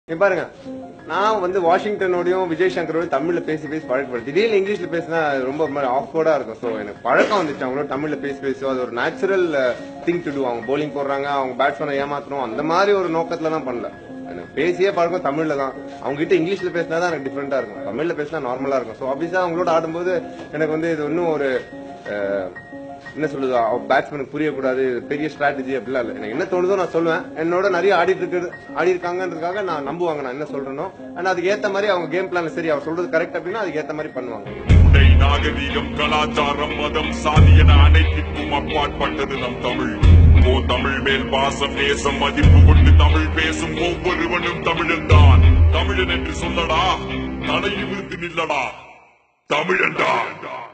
இங்க பாருங்க நான் வந்து வாஷிங்டனோடயும் விஜய் சங்கரோடயும் தமிழ்ல பேசி பேசி பழக்கப்படும் திடீர்னு இங்கிலீஷ்ல பேசினா அது ரொம்ப ஆஃப்வர்டா இருக்கும் ஸோ எனக்கு பழக்கம் வந்துச்சு அவங்களோட தமிழ்ல பேசி பேசி அது ஒரு நேச்சுரல் திங் டு டூ அவங்க bowling போடுறாங்க அவங்க பேட்ஸ்மேனை ஏமாத்தணும் அந்த மாதிரி ஒரு நோக்கத்துல தான் பண்ணல எனக்கு பேசியே பழக்கம் தமிழ்ல தான் அவங்க கிட்ட இங்கிலீஷ்ல பேசினா தான் எனக்கு டிஃப்ரெண்டா இருக்கும் தமிழ்ல பேசினா நார்மலா இருக்கும் ஸோ ஆப்வியஸா அவங்களோட ஆடும்போது எனக்கு வந்து இது இன்னும் ஒரு அஹ், என்ன சொல்லுது பேட்ஸ்மேனுக்கு புரியக்கூடாது இது பெரிய ஸ்ட்ராட்டஜி அப்படிலாம் இல்லை எனக்கு என்ன தோணுதோ நான் சொல்லுவேன் என்னோட நிறைய ஆடிட்டு இருக்கு ஆடி இருக்காங்கன்றதுக்காக நான் நம்புவாங்க நான் என்ன சொல்றேனோ ஆனா அதுக்கு ஏத்த மாதிரி அவங்க கேம் பிளான் சரி அவர் சொல்றது கரெக்ட் அப்படின்னா அதுக்கு ஏத்த மாதிரி பண்ணுவாங்க உடை நாகரீகம் கலாச்சாரம் மதம் சாதி என அனைத்திற்கும் அப்பாற்பட்டது நம் தமிழ் ஓ தமிழ் மேல் பாசம் நேசம் மதிப்பு கொண்டு தமிழ் பேசும் ஒவ்வொருவனும் தமிழன் தான் தமிழன் என்று சொல்லடா தலையிலிருந்து நில்லடா தமிழன் தான்